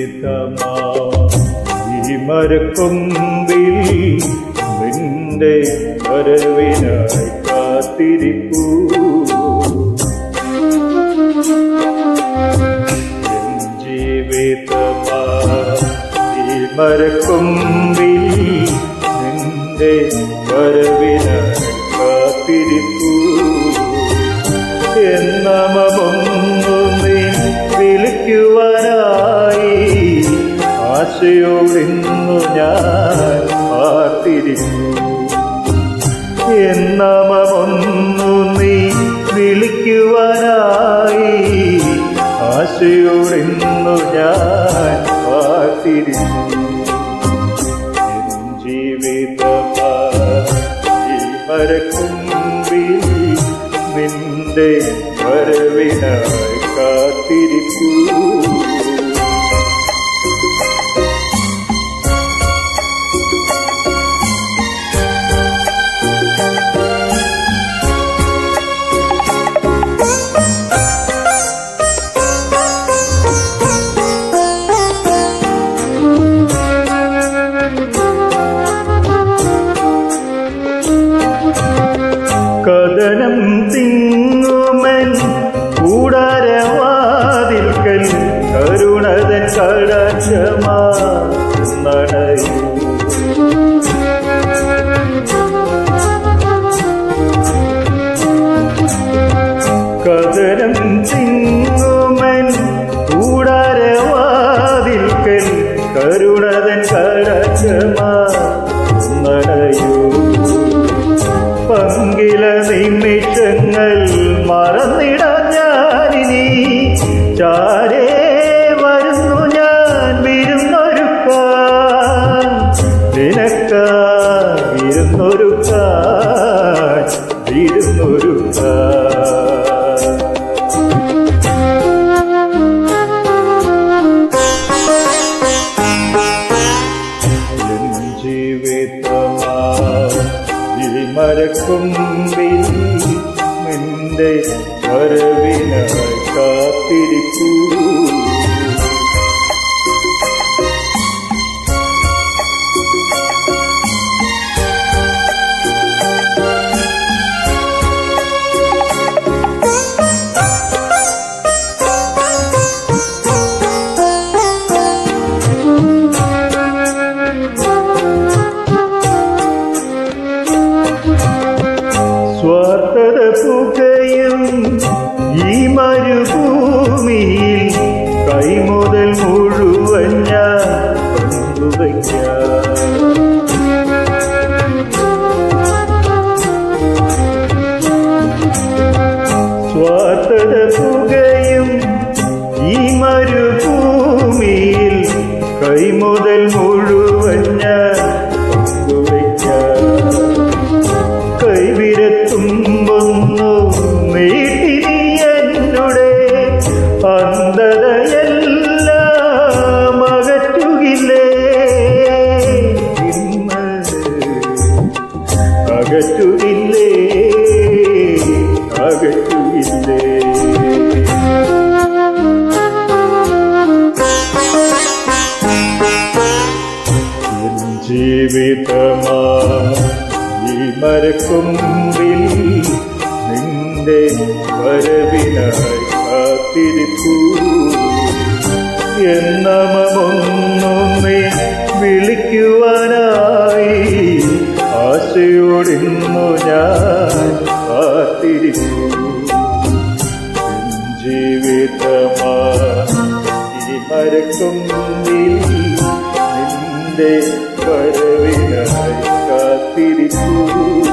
ജീവിതമാ ഈ മരക്കൊമ്പിൽ നിന്റെ വരവിനായി കാത്തിരിപ്പൂ എൻ ജീവിതമാ ഈ മരക്കൊമ്പിൽ നിന്റെ വരവിനായി കാത്തിരിപ്പൂ എന്നമൊന്നു നീ വിളിക്കുവാനായി ആശയോടിന്നു ഞാൻ പാർത്തിരിക്കുന്നു എന്നമൊന്നു നീ വിളിക്കുവാനായി ആശയോടിന്നു ഞാൻ പാർത്തിരിക്കുന്നു എൻ ജീവിതമാ ഈ മരക്കുമ്പിൽ നിന്റെ വരവിനായി കാത്തിരിപ്പൂ കഥനം തിങ്ങുമൻ കൂടാരവാതിൽക്കൽ കരുണതൻ കടാക്ഷമാ നടയൂ കഥനം തിങ്ങുമൻ കൂടാരവാതിൽക്കൽ കരുണതൻ കടാക്ഷമാ നടയൂ പങ്കില നിമിഷങ്ങൾ മറന്നിടാൻ ഞാനിനി ചാരേ വരുന്നു ഞാൻ വിരുന്നൊരുക്കാൻ നിനക്കായിരുന്നൊരുക്കാൻ വിരുന്നൊരുക്കാൻ എൻ ജീവിതമാ ഈ മരക്കൊമ്പിൽ നിന്റെ വരവിനായി കാത്തിരിപ്പൂ സ്വാർത്ഥത പുകയും ഈ മരുഭൂമിയിൽ കൈമുതൽ മുഴുവൻ ഞാൻ പങ്കുവയ്ക്കാം സ്വാർത്ഥത പുകയും ഈ മരുഭൂമിയിൽ കൈമുതൽ മുഴുവൻ ഞാൻ പങ്കുവയ്ക്കാം കൈവിരത്തുമ്പൊന്നു നീട്ടി നീ എന്നുടെ അന്ധതയെല്ലാം അകറ്റുകില്ലേ ഇന്ന് അകറ്റുകില്ലേ അകറ്റുകില്ലേ എൻ ജീവിതമാ ഈ മരക്കൊമ്പിൽ നിന്റെ വരവിനായി കാത്തിരിപ്പൂ എന്നമൊന്നൊന്നേ വിളിക്കുവാനായി ആശയോടിന്നു ഞാൻ കാത്തിരിപ്പൂ എൻ ജീവിതമാ ഈ മരക്കൊമ്പിൽ നിന്റെ വരവിനായി കാത്തിരിപ്പൂ